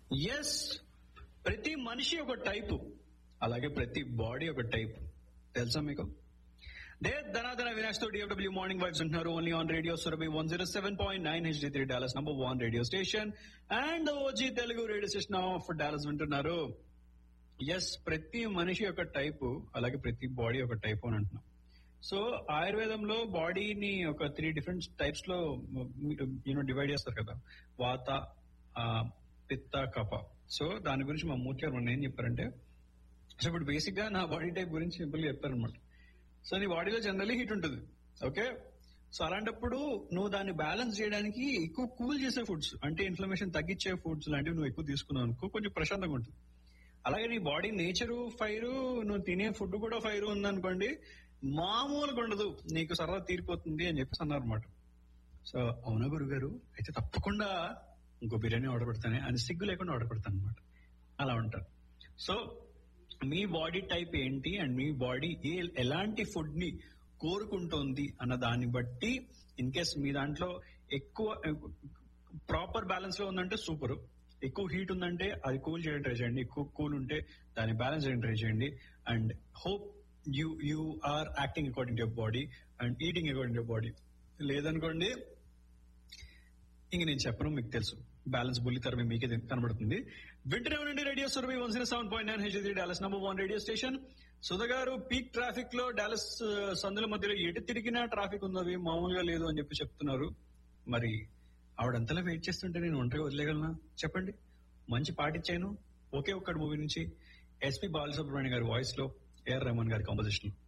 yes ప్రతి మనిషి ఒక టైపు అలాగే ప్రతి బాడీ ఒక టైప్ తెలుసా మీకు డే ధనాధన వినాష్ తో డిఎఫ్డబ్ల్యూ మార్నింగ్ వైబ్స్ ఉంటున్నారు only on radio Surabhi one zero seven point nine HD three Dallas number one radio station and OG Telugu radio station of Dallas వింటున్నారు ఎస్ ప్రతి మనిషి ఒక టైపు అలాగే ప్రతి బాడీ ఒక టైపు అని అంటున్నాం సో ఆయుర్వేదంలో బాడీని ఒక త్రీ డిఫరెంట్ టైప్స్ లో యూనో డివైడ్ చేస్తారు కదా వాత ఆ, పిత్త కప సో దాని గురించి మా మూర్తి గారు మొన్న ఏం చెప్పారంటే సో ఇప్పుడు బేసిక్ గా నా బాడీ టైప్ గురించి సింపుల్ గా చెప్పారనమాట సో నీ బాడీలో జనరల్లీ హీట్ ఉంటుంది ఓకే సో అలాంటప్పుడు నువ్వు దాన్ని బ్యాలెన్స్ చేయడానికి ఎక్కువ కూల్ చేసే ఫుడ్స్ అంటే ఇన్ఫ్లమేషన్ తగ్గించే ఫుడ్స్ లాంటివి నువ్వు ఎక్కువ తీసుకున్నావు అనుకో కొంచెం ప్రశాంతంగా ఉంటుంది అలాగే నీ బాడీ నేచరు ఫైర్ నువ్వు తినే ఫుడ్ కూడా ఫైర్ ఉందనుకోండి మామూలుగా ఉండదు నీకు సరదా తీరిపోతుంది అని చెప్పేసి అన్నారు అనమాట సో అవునా గురుగారు అయితే తప్పకుండా ఇంకో బిర్యానీ ఆర్డర్ పెడతానే అని సిగ్గు లేకుండా ఆర్డర్ పెడతాను అనమాట అలా ఉంటారు సో మీ బాడీ టైప్ ఏంటి అండ్ మీ బాడీ ఏ ఎలాంటి ఫుడ్ ని కోరుకుంటోంది అన్న దాన్ని బట్టి ఇన్ కేస్ మీ దాంట్లో ఎక్కువ ప్రాపర్ బ్యాలెన్స్ లో ఉందంటే సూపర్ ఎక్కువ హీట్ ఉందంటే అది కూల్ చేయడం ట్రై చేయండి ఎక్కువ కూల్ ఉంటే దాన్ని బ్యాలెన్స్ చేయడం ట్రై చేయండి and hope you you are acting according to your body and eating according to your body లేదనుకోండి ఇంక నేను చెప్పను మీకు తెలుసు బ్యాలెన్స్ బుల్లి తరమే మీకే తె- కనబడుతుంది వింటనే ఉండండి radio Surabhi one zero seven point nine H Dallas number one radio station Sudha గారు పీక్ ట్రాఫిక్ లో డాలస్ ఆ, సందుల మధ్యలో ఎటు తిరిగినా ట్రాఫిక్ ఉన్నది మామూలుగా లేదు అని చెప్పి చెప్తున్నారు మరి ఆవిడంతలా వెయిట్ చేస్తుంటే నేను ఒంటరిగా వదిలేగలనా చెప్పండి మంచి పాటించాను ఒకే ఒక్కటి మూవీ నుంచి ఎస్పి బాలసుబ్రహ్మణ్యం గారి వాయిస్ లో ఏఆర్ రెహమాన్ గారి కాంపోజిషన్